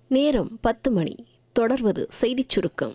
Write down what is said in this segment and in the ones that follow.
நேரம் பத்து மணி தொடர்வது செய்திச் சுருக்கம்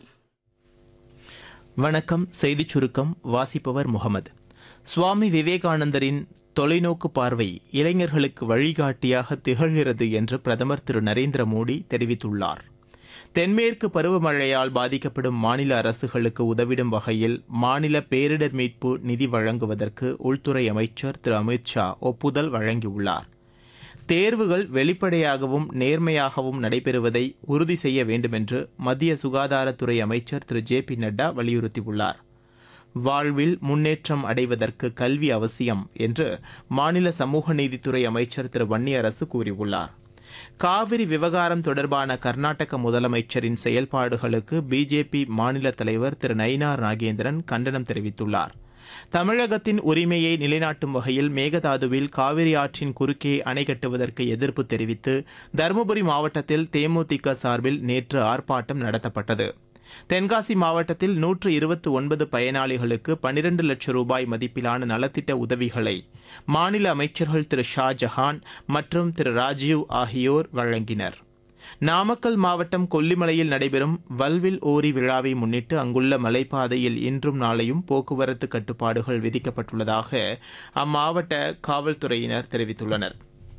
வணக்கம் செய்திச் சுருக்கம் வாசிப்பவர் முகமது சுவாமி விவேகானந்தரின் தொலைநோக்கு பார்வை இளைஞர்களுக்கு வழிகாட்டியாக திகழ்கிறது என்று பிரதமர் திரு நரேந்திர மோடி தெரிவித்துள்ளார் தென்மேற்கு பருவமழையால் பாதிக்கப்படும் மாநில அரசுகளுக்கு உதவிடும் வகையில் மாநில பேரிடர் மீட்பு நிதி வழங்குவதற்கு உள்துறை அமைச்சர் திரு அமித் ஷா ஒப்புதல் வழங்கியுள்ளார் தேர்வுகள் வெளிப்படையாகவும் நேர்மையாகவும் நடைபெறுவதை உறுதி செய்ய வேண்டுமென்று மத்திய சுகாதாரத்துறை அமைச்சர் திரு ஜே பி நட்டா வலியுறுத்தியுள்ளார் வாழ்வில் முன்னேற்றம் அடைவதற்கு கல்வி அவசியம் என்று மாநில சமூக நீதித்துறை அமைச்சர் திரு வன்னியரசு கூறியுள்ளார் காவிரி விவகாரம் தொடர்பான கர்நாடக முதலமைச்சரின் செயல்பாடுகளுக்கு பிஜேபி மாநில தலைவர் திரு நயினார் நாகேந்திரன் கண்டனம் தெரிவித்துள்ளார் தமிழகத்தின் உரிமையை நிலைநாட்டும் வகையில் மேகதாதுவில் காவிரி ஆற்றின் குறுக்கே அணை கட்டுவதற்கு எதிர்ப்பு தெரிவித்து தருமபுரி மாவட்டத்தில் தேமுதிக சார்பில் நேற்று ஆர்ப்பாட்டம் நடத்தப்பட்டது தென்காசி மாவட்டத்தில் நூற்று இருபத்தி ஒன்பது பயனாளிகளுக்கு பனிரெண்டு லட்சம் ரூபாய் மதிப்பிலான நலத்திட்ட உதவிகளை மாநில அமைச்சர்கள் திரு ஷாஜஹான் மற்றும் திரு ராஜீவ் ஆகியோர் வழங்கினர் நாமக்கல் மாவட்டம் கொல்லிமலையில் நடைபெறும் வல்வில் ஓரி விழாவை முன்னிட்டு அங்குள்ள மலைப்பாதையில் இன்றும் நாளையும் போக்குவரத்து கட்டுப்பாடுகள் விதிக்கப்பட்டுள்ளதாக அம்மாவட்ட காவல்துறையினர் தெரிவித்துள்ளனர்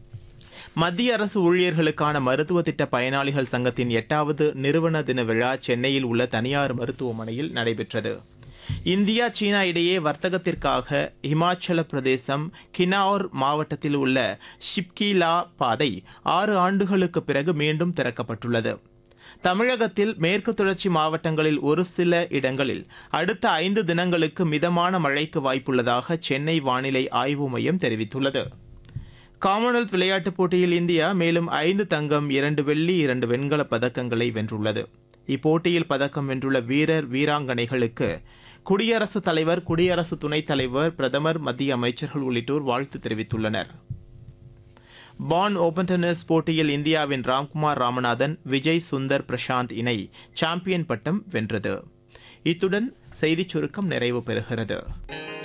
மத்திய அரசு ஊழியர்களுக்கான மருத்துவ திட்ட பயனாளிகள் சங்கத்தின் எட்டாவது நிறுவன தின விழா சென்னையில் உள்ள தனியார் மருத்துவமனையில் நடைபெற்றது இந்தியா சீனா இடையே வர்த்தகத்திற்காக இமாச்சல பிரதேசம் கினௌர் மாவட்டத்தில் உள்ள ஷிப்கிலா பாதை ஆறு ஆண்டுகளுக்கு பிறகு மீண்டும் திறக்கப்பட்டுள்ளது தமிழகத்தில் மேற்கு தொடர்ச்சி மாவட்டங்களில் ஒரு சில இடங்களில் அடுத்த ஐந்து தினங்களுக்கு மிதமான மழைக்கு வாய்ப்புள்ளதாக சென்னை வானிலை ஆய்வு மையம் தெரிவித்துள்ளது காமன்வெல்த் விளையாட்டுப் போட்டியில் இந்தியா மேலும் ஐந்து தங்கம் இரண்டு வெள்ளி இரண்டு வெண்கலப் பதக்கங்களை வென்றுள்ளது இப்போட்டியில் பதக்கம் வென்றுள்ள வீரர் வீராங்கனைகளுக்கு குடியரசுத் தலைவர் குடியரசு துணைத் தலைவர் பிரதமர் மத்திய அமைச்சர்கள் உள்ளிட்டோர் வாழ்த்து தெரிவித்துள்ளனர் பான் ஓபன் டென்னிஸ் போட்டியில் இந்தியாவின் ராம்குமார் ராமநாதன் விஜய் சுந்தர் பிரசாந்த் இணை சாம்பியன் பட்டம் வென்றது இத்துடன் செய்திச் சுருக்கம் நிறைவு பெறுகிறது